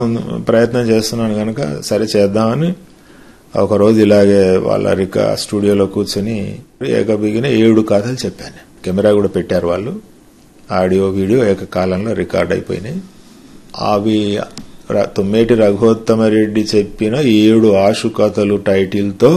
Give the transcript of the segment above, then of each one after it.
ప్రయత్నం చేస్తున్నాను కనుక సరే చేద్దామని ఒక రోజు ఇలాగే వాళ్ళ రిక స్టూడియోలో కూర్చొని ఏకబిగిన ఏడు కథలు చెప్పాను కెమెరా కూడా పెట్టారు వాళ్ళు ఆడియో వీడియో ఏకకాలంలో రికార్డ్ అయిపోయినాయి అవి ర- తుమ్మేటి రఘుత్తమరెడ్డి చెప్పిన ఏడు ఆశు కథలు టైటిల్తో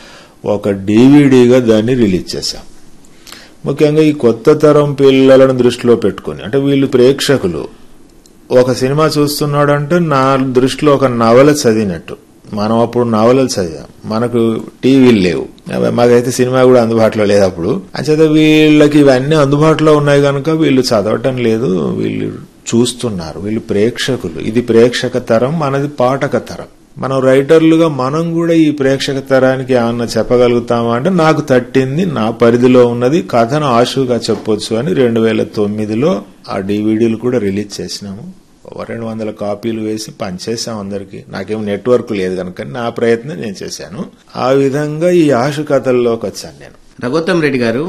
ఒక డీవీడీగా దాన్ని రిలీజ్ చేశాం ముఖ్యంగా ఈ కొత్త తరం పిల్లలను దృష్టిలో పెట్టుకుని అంటే వీళ్ళు ప్రేక్షకులు ఒక సినిమా చూస్తున్నాడంటే నా దృష్టిలో ఒక నవల చదివినట్టు మనం అప్పుడు నవలలు చదివాం మనకు టీవీలు లేవు మాకైతే సినిమా కూడా అందుబాటులో లేదు అప్పుడు అంచేత వీళ్ళకి ఇవన్నీ అందుబాటులో ఉన్నాయి కనుక వీళ్ళు చదవటం లేదు వీళ్ళు చూస్తున్నారు వీళ్ళు ప్రేక్షకులు ఇది ప్రేక్షక తరం మనది పాఠక తరం మనం రైటర్లుగా మనం కూడా ఈ ప్రేక్షక తరానికి ఏమన్నా చెప్పగలుగుతామా అంటే నాకు తట్టింది నా పరిధిలో ఉన్నది కథను ఆశుగా చెప్పొచ్చు అని రెండు వేల తొమ్మిదిలో ఆ డివిడీలు కూడా రిలీజ్ చేసినాము ఓ రెండు వందల కాపీలు వేసి పనిచేసాం అందరికి నాకేం నెట్వర్క్ లేదు కనుక నా ప్రయత్నం నేను చేశాను ఆ విధంగా ఈ ఆశు కథల్లోకి వచ్చాను నేను రఘుత్తం రెడ్డి గారు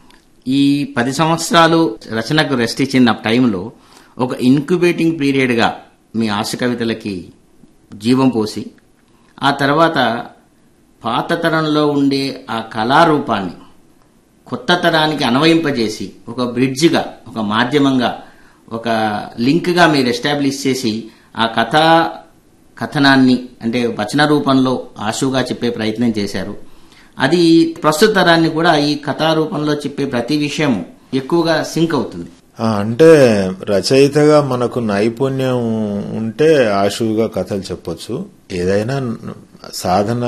ఈ పది సంవత్సరాలు రచనకు రెస్ట్ ఇచ్చిన టైంలో ఒక ఇన్క్యుబేటింగ్ పీరియడ్గా మీ ఆశ కవితలకి జీవం పోసి ఆ తర్వాత పాత తరంలో ఉండే ఆ కళారూపాన్ని కొత్త తరానికి అన్వయింపజేసి ఒక బ్రిడ్జిగా ఒక మాధ్యమంగా ఒక లింక్గా మీరు ఎస్టాబ్లిష్ చేసి ఆ కథా కథనాన్ని అంటే వచన రూపంలో ఆశుగా చెప్పే ప్రయత్నం చేశారు అది ప్రస్తుత తరాన్ని కూడా ఈ కథా రూపంలో చెప్పే ప్రతి విషయం ఎక్కువగా సింక్ అవుతుంది ఆ, అంటే రచయితగా మనకు నైపుణ్యం ఉంటే ఆశువుగా కథలు చెప్పొచ్చు ఏదైనా సాధన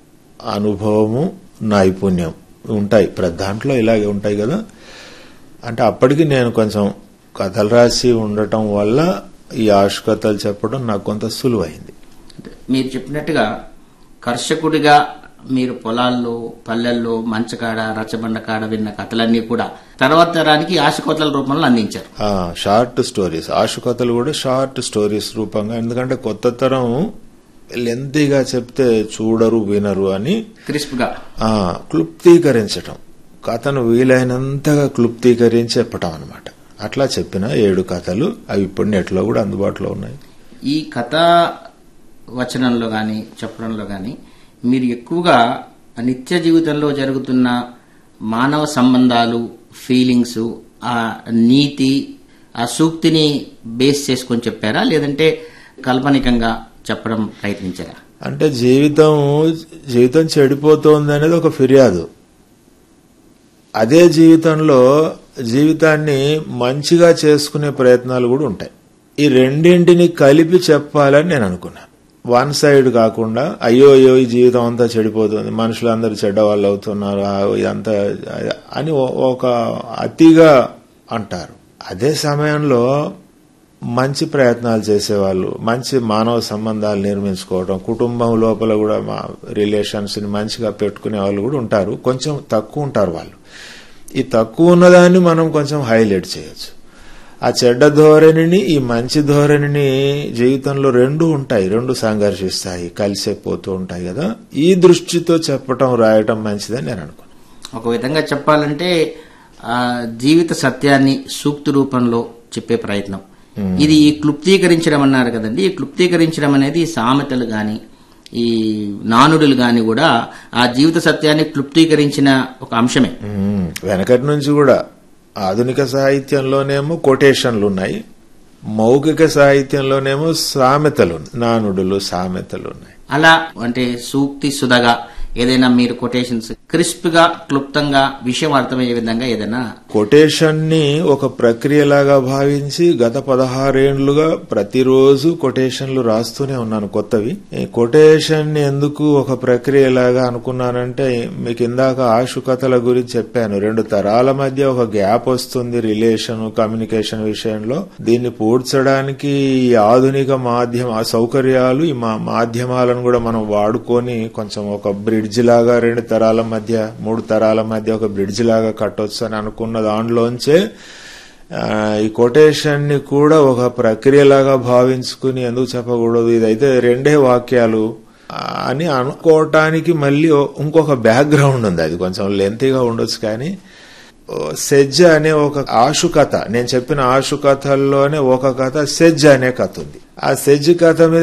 అనుభవము నైపుణ్యం ఉంటాయి ప్రతి దాంట్లో ఇలాగే ఉంటాయి కదా అంటే అప్పటికి నేను కొంచెం కథలు రాసి ఉండటం వల్ల ఈ ఆశు కథలు చెప్పడం నాకు కొంత సులువైంది మీరు చెప్పినట్టుగా కర్షకుడిగా మీరు పొలాల్లో పల్లెల్లో మంచకాడ రచ్చబండ కాడ విన్న కథలన్నీ కూడా తర్వాత తరానికి ఆశకోతల రూపంలో అందించారు ఆ, షార్ట్ స్టోరీస్ ఆశు కథలు కూడా షార్ట్ స్టోరీస్ రూపంగా ఎందుకంటే కొత్త తరం లెంతీగా చెప్తే చూడరు వినరు అని క్రిస్ప్ గా ఆ క్లుప్తీకరించటం కథను వీలైనంతగా క్లుప్తీకరించి చెప్పటం అనమాట అట్లా చెప్పిన ఏడు కథలు అవి ఇప్పుడు నెట్లో కూడా అందుబాటులో ఉన్నాయి ఈ కథా వచనంలో గాని చెప్పడంలో గాని మీరు ఎక్కువగా నిత్య జీవితంలో జరుగుతున్న మానవ సంబంధాలు ఫీలింగ్స్ ఆ నీతి ఆ సూక్తిని బేస్ చేసుకొని చెప్పారా లేదంటే కాల్పనికంగా చెప్పడం ప్రయత్నించారా అంటే జీవితం జీవితం చెడిపోతోంది అనేది ఒక ఫిర్యాదు అదే జీవితంలో జీవితాన్ని మంచిగా చేసుకునే ప్రయత్నాలు కూడా ఉంటాయి ఈ రెండింటిని కలిపి చెప్పాలని నేను అనుకున్నాను వన్ సైడ్ కాకుండా అయ్యో అయ్యో ఈ జీవితం అంతా చెడిపోతుంది మనుషులందరూ చెడ్డవాళ్ళు అవుతున్నారు ఆ, ఇదంతా అని ఓ- ఒక అతిగా అంటారు అదే సమయంలో మంచి ప్రయత్నాలు చేసేవాళ్ళు మంచి మానవ సంబంధాలు నిర్మించుకోవడం కుటుంబం లోపల కూడా మా రిలేషన్స్ ని మంచిగా పెట్టుకునే వాళ్ళు కూడా ఉంటారు కొంచెం తక్కువ ఉంటారు వాళ్ళు ఈ తక్కువ ఉన్నదాన్ని మనం కొంచెం హైలైట్ చేయొచ్చు ఆ చెడ్డ ధోరణిని ఈ మంచి ధోరణిని జీవితంలో రెండు ఉంటాయి రెండు సంఘర్షిస్తాయి కలిసే పోతూ ఉంటాయి కదా ఈ దృష్టితో చెప్పటం రాయటం మంచిదని నేను అనుకున్నాను ఒక విధంగా చెప్పాలంటే ఆ జీవిత సత్యాన్ని సూక్తి రూపంలో చెప్పే ప్రయత్నం ఇది క్లుప్తీకరించడం అన్నారు కదండి ఈ క్లుప్తీకరించడం అనేది సామెతలు గాని ఈ నానుడులు గాని కూడా ఆ జీవిత సత్యాన్ని క్లుప్తీకరించిన ఒక అంశమే మ్మ్. వెనకటి నుంచి కూడా ఆధునిక సాహిత్యంలోనేమో కొటేషన్లు ఉన్నాయి మౌఖిక సాహిత్యంలోనేమో సామెతలు ఉన్నాయి. నానుడులు సామెతలు ఉన్నాయి అలా అంటే సూక్తి సుధగా ఏదైనా మీరు కొటేషన్స్ క్రిస్ప్ గా క్లుప్తంగా విషయం అర్థమయ్యే విధంగా ఏదైనా కొటేషన్ ని ఒక ప్రక్రియలాగా భావించి గత పదహారేండ్లుగా ప్రతిరోజు కొటేషన్లు రాస్తూనే ఉన్నాను కొత్తవి ఈ కొటేషన్ ని ఎందుకు ఒక ప్రక్రియలాగా అనుకున్నానంటే మీకు ఇందాక ఆశు కథల గురించి చెప్పాను రెండు తరాల మధ్య ఒక గ్యాప్ వస్తుంది రిలేషన్ కమ్యూనికేషన్ విషయంలో దీన్ని పూడ్చడానికి ఈ ఆధునిక మాధ్యమ సౌకర్యాలు ఈ మా- మాధ్యమాలను కూడా మనం వాడుకొని కొంచెం ఒక బ్రిడ్జ్ లాగా రెండు తరాల మధ్య మూడు తరాల మధ్య ఒక బ్రిడ్జ్ లాగా కట్టొచ్చు అని అనుకున్న దాంట్లోంచే ఆ, ఈ కొటేషన్ ని కూడా ఒక ప్రక్రియలాగా భావించుకుని ఎందుకు చెప్పకూడదు ఇదైతే రెండే వాక్యాలు ఆ, అని అనుకోవటానికి మళ్ళీ ఓ- ఇంకొక బ్యాక్గ్రౌండ్ ఉంది అది కొంచెం లెంతీగా ఉండొచ్చు కానీ ఓ సెజ్జ అనే ఒక ఆశు కథ నేను చెప్పిన ఆశు కథల్లోనే ఒక కథ సెజ్జ అనే కథ ఉంది ఆ సెజ్ కథ మీద